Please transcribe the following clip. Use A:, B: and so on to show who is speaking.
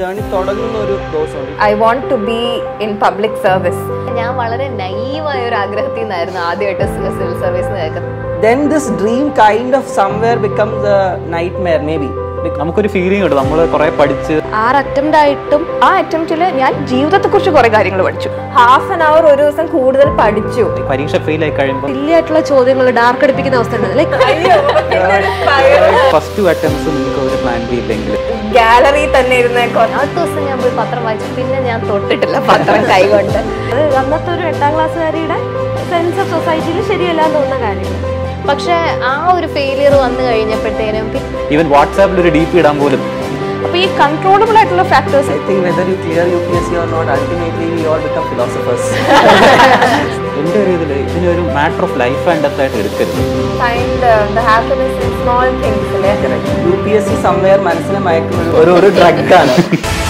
A: journey തുടങ്ങുന്ന ഒരു ദിവസമുണ്ട്
B: I want to be in public service
C: ഞാൻ വളരെ നൈവായ ഒരു ആഗ്രഹത്തിൽ നിന്നായിരുന്നു ആദ്യമായിട്ട് സിവിൽ സർവീസ് കേൾക്കുന്നത്
A: then this dream kind of somewhere becomes a nightmare maybe
D: നമുക്കൊരു ഫീലിംഗ് ഉണ്ട് നമ്മൾ കുറെ പഠിച്ച്
B: ആറ് അറ്റംപ്റ്റ് ആയിട്ടും ആ അറ്റംപ്റ്റിൽ ഞാൻ ജീവിതത്തെ കുറിച്ച് കുറെ കാര്യങ്ങൾ പഠിച്ചു ഹാഫ് ആൻ അവർ ഒരു ദിവസം കൂടുതൽ പഠിച്ചു
D: പരീക്ഷ ഫെയിൽ ആയി കഴിയുമ്പോൾ
E: ആയിട്ടുള്ള ചോദ്യങ്ങൾ ഡാർക്ക് അടിപ്പിക്കുന്ന അവസ്ഥ ഉണ്ട് ലൈക്ക്
D: ഫസ്റ്റ് ടു അറ്റംപ്റ്റ്സ് നിങ്ങൾക്ക് ഒരു പ്ലാൻ ബി ഇല്ലെങ്കിൽ
B: ഗാലറി തന്നെ ഇരുന്നേക്കോ
C: അടുത്ത ദിവസം ഞാൻ പോയി പത്രം വായിച്ചു പിന്നെ ഞാൻ തൊട്ടിട്ടില്ല പത്രം കൈകൊണ്ട്
E: അത് അന്നത്തെ ഒരു എട്ടാം ക്ലാസ്സുകാരിയുടെ സെൻസ് ഓഫ് സൊസൈറ്റിയിൽ ശരിയല്ല എന്ന് തോന്നുന്ന കാര്യങ്ങൾ
C: പക്ഷെ ആ ഒരു ഫെയിലിയർ വന്നു കഴിഞ്ഞപ്പോഴത്തേനും പി-
D: ഈവൻ വാട്സാപ്പിൽ ഒരു ഡി പി ഇടാൻ പോലും
B: അപ്പൊ ഈ കൺട്രോളബിൾ ആയിട്ടുള്ള factors
A: I think whether you clear U P S C or not ultimately we all become philosophers
D: എൻ്റെ ഒരു ഇതിൽ ഇതിനൊരു matter of life and death ആയിട്ട് എടുക്കരുത്
B: find the happiness in small things അല്ലേ
A: U P S C somewhere മനസ്സിനെ മയക്കുന്ന ഒരു ഒരു ഡ്രഗാണ്